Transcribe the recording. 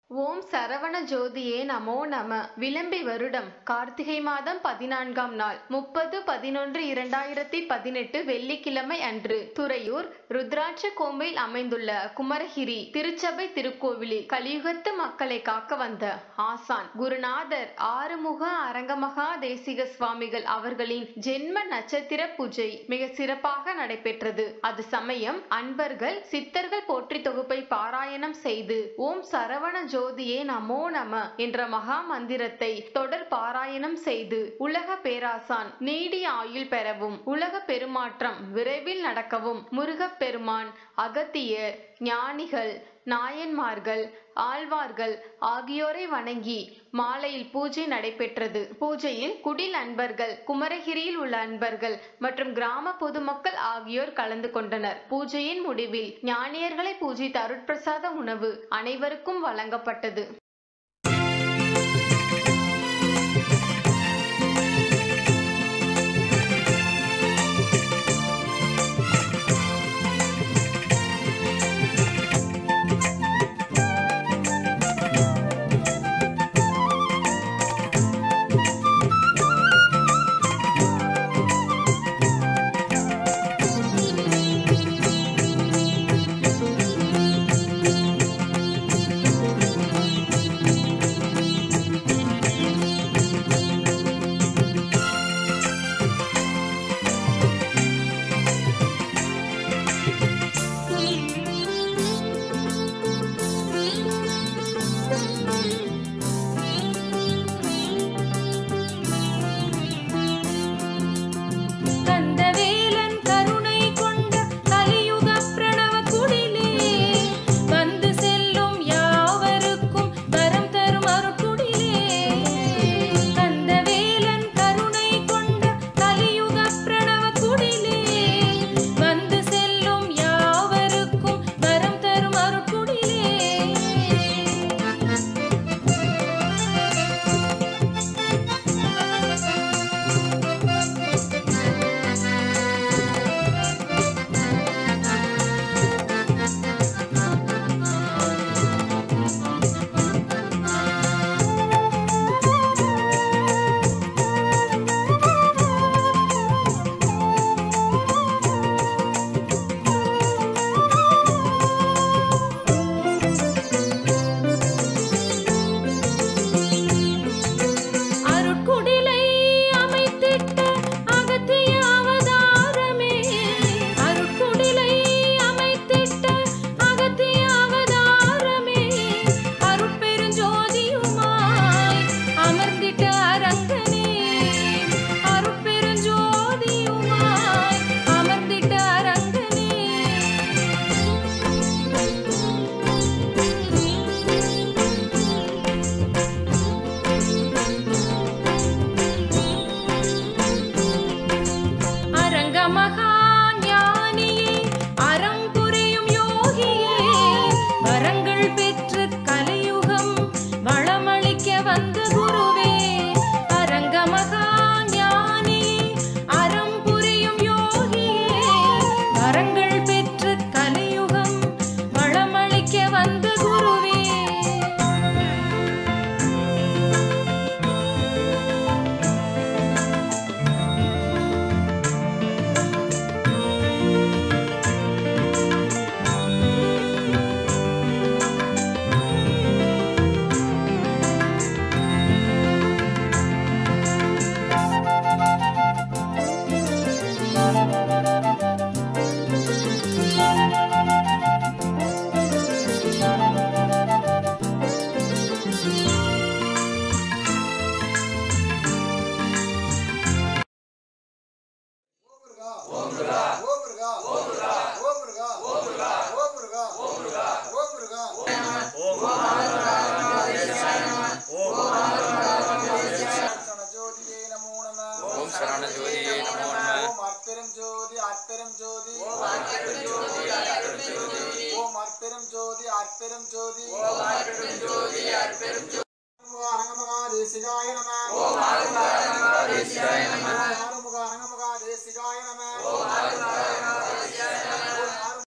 ஓம் சரவண ஜோதியே நமோ நம விளம்பி வருடம் கார்த்திகை மாதம் பதினான்காம் நாள் முப்பது பதினொன்று இரண்டாயிரத்தி பதினெட்டு வெள்ளிக்கிழமை அன்று துறையூர் ருத்ராட்ச கோம்பையில் அமைந்துள்ள குமரகிரி திருச்சபை திருக்கோவிலில் கலியுகத்து மக்களை காக்க வந்த ஆசான் குருநாதர் ஆறுமுக அரங்கமகா தேசிக சுவாமிகள் அவர்களின் ஜென்ம நட்சத்திர பூஜை மிக சிறப்பாக நடைபெற்றது அது சமயம் அன்பர்கள் சித்தர்கள் போற்றி தொகுப்பை பாராயணம் செய்து ஓம் சரவண ஜோதியே நமோ நம என்ற மகா மந்திரத்தை தொடர் பாராயணம் செய்து உலக பேராசான் நீடிய ஆயுள் பெறவும் உலக பெருமாற்றம் விரைவில் நடக்கவும் முருகப் பெருமான் அகத்தியர் ஞானிகள் நாயன்மார்கள் ஆழ்வார்கள் ஆகியோரை வணங்கி மாலையில் பூஜை நடைபெற்றது பூஜையில் குடில் அன்பர்கள் குமரகிரியில் உள்ள அன்பர்கள் மற்றும் கிராம பொதுமக்கள் ஆகியோர் கலந்து கொண்டனர் பூஜையின் முடிவில் ஞானியர்களை பூஜித்த அருட்பிரசாத உணவு அனைவருக்கும் வழங்கப்பட்டது கந்தவேலன் கருணை கொண்ட கலியுக பிரணவ குடிலே வந்து செல்லும் யாவருக்கும் வரம் தரும் அருட்குடிலே கந்தவேலன் கருணை கொண்ட கலியுக பிரணவ குடிலே வந்து செல்லும் யாவருக்கும் வரம் தரும் அருட்குடிலே அருட்குடிலை அமைத்திட்ட அகத்திய அவதாரமே அருட்குடிலை அமைத்திட்ட அகத்திய அவதாரமே அருட்பெருஞ்சோதியுமாய் அமர்ந்திட்ட அரங்கனே அருட்பெருஞ்சோதியுமாய் அமர்ந்திட்ட அரங்கனே அரங்கமகா ஞானியே அறம் புரியும் யோகியே வரங்கள் பெற்று கலியுகம் வளமளிக்க வந்த குருவே அரங்கமகா ஞானியே அறம் புரியும் யோகியே வரங்கள் பெற்று கலியுகம் வளமளிக்க வந்த குருவே ஓம் முருகா ஓம் முருகா ஓம் முருகா ஓம் முருகா ஓம் முருகா ஓம் முருகா ஓம் முருகா ஓம் முருகா ஓம் ஜோதியே நமோ நம ஓம் சரவண ஜோதியே நமோ நம ஓம் அற்பெரும் ஜோதி அற்பெரும் ஜோதி ஓம் அற்பெரும் ஜோதி அற்பெரும் ஜோதி ஓம் அற்பெரும் ஜோதி அற்பெரும் ஜோதி ஓம் அற்பெரும் ஜோதி அற்பெரும் ஜோதி அரங்கமகா தேசிகாய நம ஓம் அரங்கமகா தேசிகாய நம